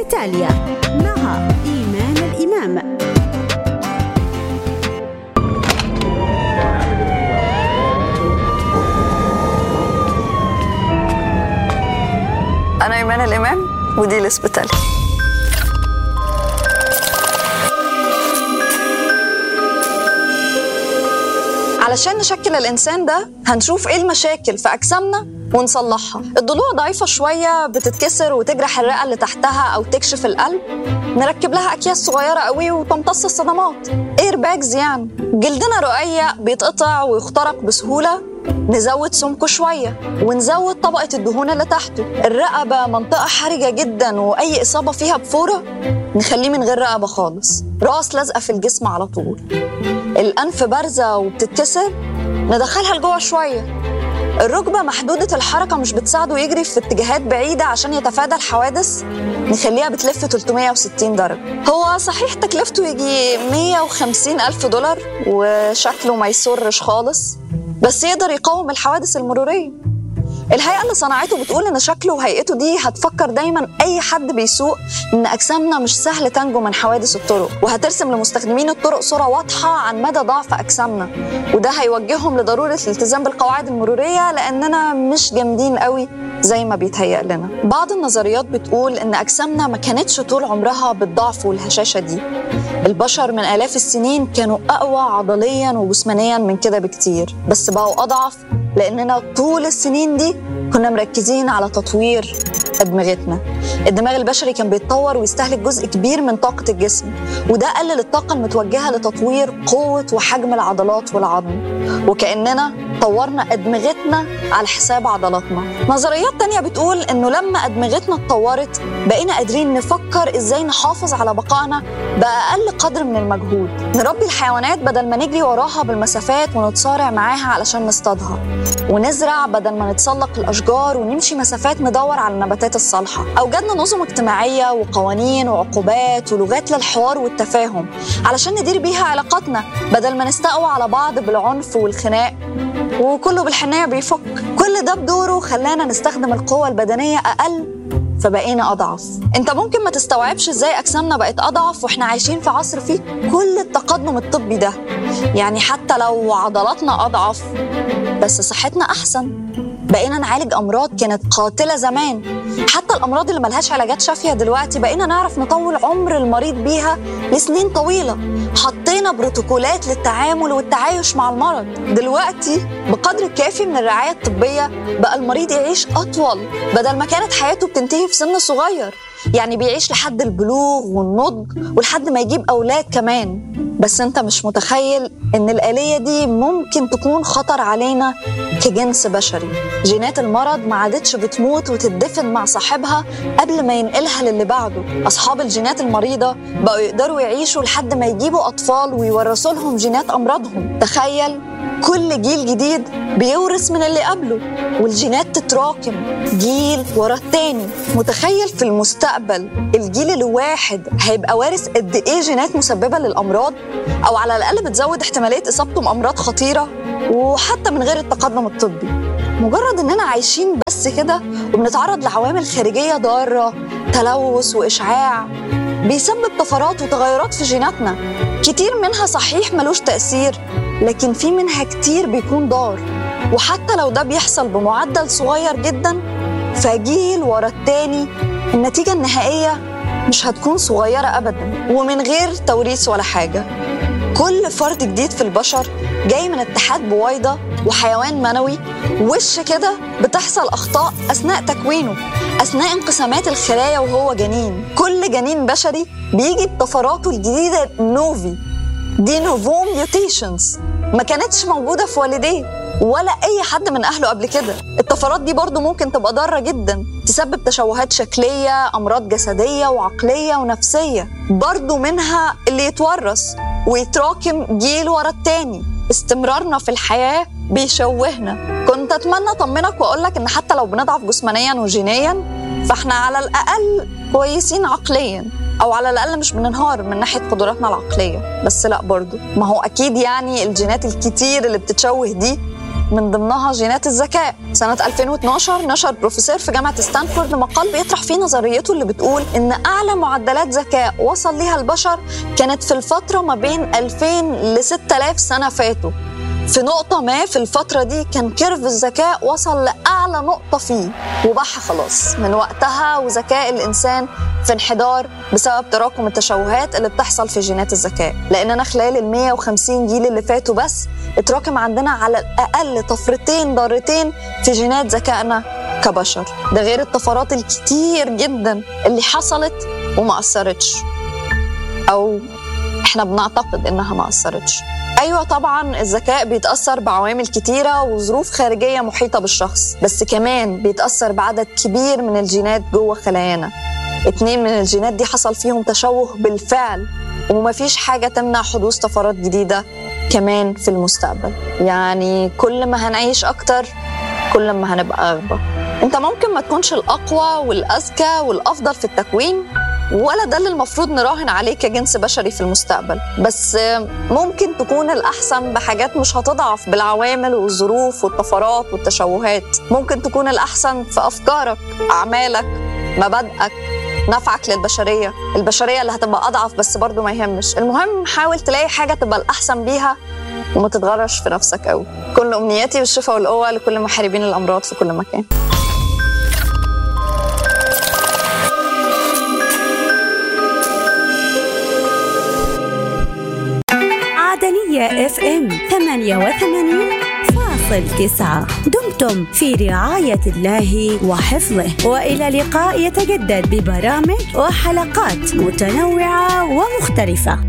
إيطاليا مع إيمان الإمام أنا إيمان الإمام ودي الإسبيتالي علشان نشكل الإنسان ده هنشوف إيه المشاكل في أجسامنا ونصلحها الضلوع ضعيفة شوية بتتكسر وتجرح الرئة اللي تحتها أو تكشف القلب نركب لها أكياس صغيرة قوي وتمتص الصدمات اير باجز يعني جلدنا رقيق بيتقطع ويخترق بسهولة نزود سمكه شوية ونزود طبقة الدهون اللي تحته الرقبة منطقة حرجة جدا وأي إصابة فيها بفورة نخليه من غير رقبة خالص راس لازقة في الجسم على طول الأنف بارزة وبتتكسر ندخلها لجوه شوية الركبة محدودة الحركة مش بتساعده يجري في اتجاهات بعيدة عشان يتفادى الحوادث نخليها بتلف 360 درجة هو صحيح تكلفته يجي 150 ألف دولار وشكله ما يسرش خالص بس يقدر يقاوم الحوادث المرورية الهيئة اللي صنعته بتقول إن شكله وهيئته دي هتفكر دايما أي حد بيسوق إن أجسامنا مش سهل تنجو من حوادث الطرق وهترسم لمستخدمين الطرق صورة واضحة عن مدى ضعف أجسامنا وده هيوجههم لضرورة الالتزام بالقواعد المرورية لأننا مش جامدين قوي زي ما بيتهيأ لنا بعض النظريات بتقول إن أجسامنا ما كانتش طول عمرها بالضعف والهشاشة دي البشر من آلاف السنين كانوا أقوى عضليا وجسمانيا من كده بكتير بس بقوا أضعف لأننا طول السنين دي كنا مركزين على تطوير أدمغتنا الدماغ البشري كان بيتطور ويستهلك جزء كبير من طاقة الجسم وده قلل الطاقة المتوجهة لتطوير قوة وحجم العضلات والعظم وكأننا طورنا أدمغتنا على حساب عضلاتنا نظريات تانية بتقول إنه لما أدمغتنا اتطورت بقينا قادرين نفكر إزاي نحافظ على بقائنا بأقل قدر من المجهود نربي الحيوانات بدل ما نجري وراها بالمسافات ونتصارع معاها علشان نصطادها ونزرع بدل ما نتسلق الأشجار ونمشي مسافات ندور على النباتات الصالحة أوجدنا نظم اجتماعية وقوانين وعقوبات ولغات للحوار والتفاهم علشان ندير بيها علاقاتنا بدل ما نستقوى على بعض بالعنف والخناق وكله بالحناية بيفك كل ده بدوره خلانا نستخدم القوة البدنية أقل فبقينا أضعف أنت ممكن ما تستوعبش إزاي أجسامنا بقت أضعف وإحنا عايشين في عصر فيه كل التقدم الطبي ده يعني حتى لو عضلاتنا أضعف بس صحتنا أحسن بقينا نعالج أمراض كانت قاتلة زمان حتى الأمراض اللي ملهاش علاجات شافية دلوقتي بقينا نعرف نطول عمر المريض بيها لسنين طويلة حطينا بروتوكولات للتعامل والتعايش مع المرض دلوقتي بقدر الكافي من الرعاية الطبية بقى المريض يعيش أطول بدل ما كانت حياته بتنتهي في سن صغير يعني بيعيش لحد البلوغ والنضج ولحد ما يجيب أولاد كمان بس انت مش متخيل ان الآلية دي ممكن تكون خطر علينا كجنس بشري جينات المرض ما عادتش بتموت وتدفن مع صاحبها قبل ما ينقلها للي بعده أصحاب الجينات المريضة بقوا يقدروا يعيشوا لحد ما يجيبوا أطفال ويورثوا لهم جينات أمراضهم تخيل كل جيل جديد بيورث من اللي قبله والجينات تتراكم جيل ورا التاني متخيل في المستقبل الجيل الواحد هيبقى وارث قد ايه جينات مسببه للامراض او على الاقل بتزود احتماليه اصابته بامراض خطيره وحتى من غير التقدم الطبي مجرد اننا عايشين بس كده وبنتعرض لعوامل خارجيه ضاره تلوث واشعاع بيسبب طفرات وتغيرات في جيناتنا كتير منها صحيح ملوش تأثير لكن في منها كتير بيكون ضار وحتى لو ده بيحصل بمعدل صغير جدا فجيل ورا التاني النتيجة النهائية مش هتكون صغيرة أبدا ومن غير توريث ولا حاجة كل فرد جديد في البشر جاي من اتحاد بويضة وحيوان منوي وش كده بتحصل أخطاء أثناء تكوينه أثناء انقسامات الخلايا وهو جنين كل جنين بشري بيجي بطفراته الجديدة نوفي دي نوفو ميوتيشنز ما كانتش موجودة في والديه ولا أي حد من أهله قبل كده الطفرات دي برضو ممكن تبقى ضارة جدا تسبب تشوهات شكلية أمراض جسدية وعقلية ونفسية برضو منها اللي يتورث ويتراكم جيل ورا التاني استمرارنا في الحياة بيشوهنا كنت أتمنى أطمنك وأقولك إن حتى لو بنضعف جسمانيا وجينيا فإحنا على الأقل كويسين عقليا او على الاقل مش بننهار من ناحيه قدراتنا العقليه بس لا برضو ما هو اكيد يعني الجينات الكتير اللي بتتشوه دي من ضمنها جينات الذكاء سنة 2012 نشر بروفيسور في جامعة ستانفورد مقال بيطرح فيه نظريته اللي بتقول إن أعلى معدلات ذكاء وصل ليها البشر كانت في الفترة ما بين 2000 ل 6000 سنة فاتوا في نقطة ما في الفترة دي كان كيرف الذكاء وصل لأعلى نقطة فيه وبح خلاص من وقتها وذكاء الإنسان في انحدار بسبب تراكم التشوهات اللي بتحصل في جينات الذكاء لأننا خلال ال 150 جيل اللي فاتوا بس اتراكم عندنا على الأقل طفرتين ضارتين في جينات ذكائنا كبشر ده غير الطفرات الكتير جدا اللي حصلت وما أثرتش أو احنا بنعتقد انها ما أثرتش ايوه طبعا الذكاء بيتاثر بعوامل كتيره وظروف خارجيه محيطه بالشخص بس كمان بيتاثر بعدد كبير من الجينات جوه خلايانا اتنين من الجينات دي حصل فيهم تشوه بالفعل ومفيش حاجه تمنع حدوث طفرات جديده كمان في المستقبل يعني كل ما هنعيش اكتر كل ما هنبقى اغبى انت ممكن ما تكونش الاقوى والاذكى والافضل في التكوين ولا ده اللي المفروض نراهن عليه كجنس بشري في المستقبل بس ممكن تكون الأحسن بحاجات مش هتضعف بالعوامل والظروف والطفرات والتشوهات ممكن تكون الأحسن في أفكارك أعمالك مبادئك نفعك للبشرية البشرية اللي هتبقى أضعف بس برضو ما يهمش المهم حاول تلاقي حاجة تبقى الأحسن بيها وما تتغرش في نفسك قوي كل أمنياتي بالشفاء والقوة لكل محاربين الأمراض في كل مكان عدنية اف ام 88 فاصل تسعة دمتم في رعاية الله وحفظه وإلى لقاء يتجدد ببرامج وحلقات متنوعة ومختلفة